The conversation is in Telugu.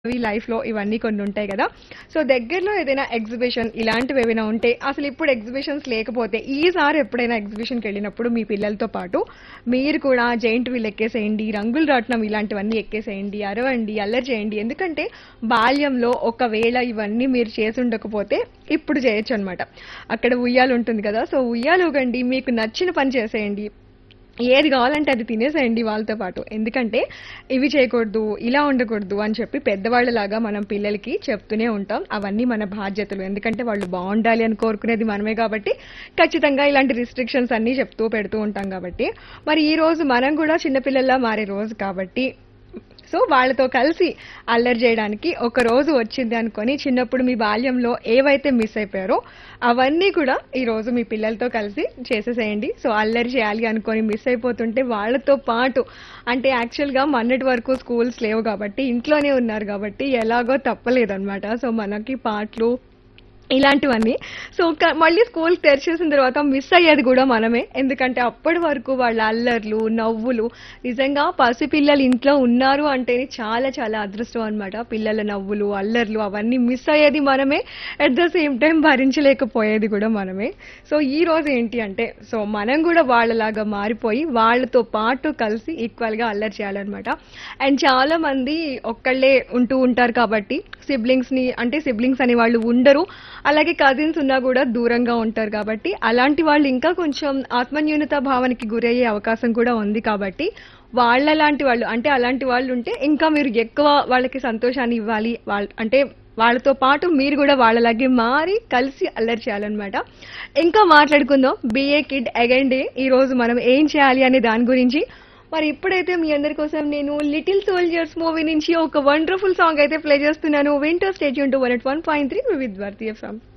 లైఫ్‌లో ఇవన్నీ కొన్ని ఉంటాయి గదా! సో, దగ్గరలో ఏదైనా ఎగ్జిబిషన్ ఇలాంటివి ఏవైనా ఉంటే అసలు ఇప్పుడు ఎగ్జిబిషన్స్ లేకపోతే ఈసారి ఎప్పుడైనా ఎగ్జిబిషన్‌కెళ్ళినప్పుడు మీ పిల్లలతో పాటు మీరు కూడా జెయింట్ వీల్ ఎక్కేసేయండి, రంగుల రాట్నం ఇలాంటివన్నీ ఎక్కేసేయండి, అరవండి, అల్లరి చేయండి. ఎందుకంటే బాల్యంలో ఒకవేళ ఇవన్నీ మీరు చేసుండకపోతే ఇప్పుడు చేయొచ్చనమాట. అక్కడ ఉయ్యాల ఉంటుంది కదా! సో, ఉయ్యాల ఊగండి, మీకు నచ్చిన పని చేసేయండి. ఏది కావాలంటే అది తినేసేయండి వాళ్ళతో పాటు. ఎందుకంటే ఇవి చేయకూడదు, ఇలా ఉండకూడదు అని చెప్పి పెద్దవాళ్ళలాగా మనం పిల్లలకి చెప్తూనే ఉంటాం. అవన్నీ మన బాధ్యతలు. ఎందుకంటే వాళ్ళు బావుండాలి అని కోరుకునేది మనమే కాబట్టి ఖచ్చితంగా ఇలాంటి రిస్ట్రిక్షన్స్ అన్నీ చెప్తూ పెడుతూ ఉంటాం కాబట్టి. మరి ఈ రోజు మనం కూడా చిన్న పిల్లల్లా మారే రోజు కాబట్టి సో, వాళ్ళతో కలిసి అల్లరి చేయడానికి ఒక రోజు వచ్చింది అనుకోని చిన్నప్పుడు మీ బాల్యంలో ఏవైతే మిస్ అయిపోయారో అవన్నీ కూడా ఈ రోజు మీ పిల్లలతో కలిసి చేసేసేయండి. సో, అల్లరి చేయాలి అనుకోని మిస్ అయిపోతుంటే వాళ్ళతో పాటు అంటే యాక్చువల్‌గా మొన్నటి వరకు స్కూల్స్ లేవు కాబట్టి ఇంట్లోనే ఉన్నారు కాబట్టి ఎలాగో తప్పలేదనమాట. సో, మనకి పాటలు ఇలాంటివన్నీ. సో, క మళ్ళీ స్కూల్ తెరిచేసిన తర్వాత మిస్ అయ్యేది కూడా మనమే. ఎందుకంటే అప్పటి వరకు వాళ్ళ అల్లర్లు, నవ్వులు నిజంగా పసిపిల్లలు ఇంట్లో ఉన్నారు అంటేనే చాలా చాలా అదృష్టం అనమాట. పిల్లల నవ్వులు, అల్లర్లు అవన్నీ మిస్ అయ్యేది మనమే. అట్ ద సేమ్ టైమ్ భరించలేకపోయేది కూడా మనమే. సో, ఈ రోజు ఏంటి అంటే సో, మనం కూడా వాళ్ళలాగా మారిపోయి వాళ్ళతో పాటు కలిసి ఈక్వల్‌గా అల్లరి చేయాలనమాట. అండ్ చాలా మంది ఒక్కళ్ళే ఉంటూ ఉంటారు కాబట్టి సిబ్లింగ్స్‌ని అంటే సిబ్లింగ్స్ అనేవాళ్ళు ఉండరు. అలాగే కజిన్స్ ఉన్నా కూడా దూరంగా ఉంటారు కాబట్టి అలాంటి వాళ్ళు ఇంకా కొంచెం ఆత్మన్యూనత భావనకి గురయ్యే అవకాశం కూడా ఉంది కాబట్టి వాళ్ళలాంటి వాళ్ళు అంటే అలాంటి వాళ్ళు ఉంటే ఇంకా మీరు ఎక్కువ వాళ్ళకి సంతోషాన్ని ఇవ్వాలి. వాళ్ళ అంటే వాళ్ళతో పాటు మీరు కూడా వాళ్ళలాగే మారి కలిసి అల్లరి చేయాలనమాట. ఇంకా మాట్లాడుకుందాం. బీఏ కిడ్ అగైన్ డే ఈ రోజు మనం ఏం చేయాలి అనే దాని గురించి. మరి ఇప్పుడైతే మీ అందరి కోసం నేను 'లిటిల్ సోల్జర్స్' మూవీ నుంచి ఒక వండర్‌ఫుల్ సాంగ్ అయితే ప్లే చేస్తున్నాను. వింటూ stay tune to 101.3 Vividh Bharati FM.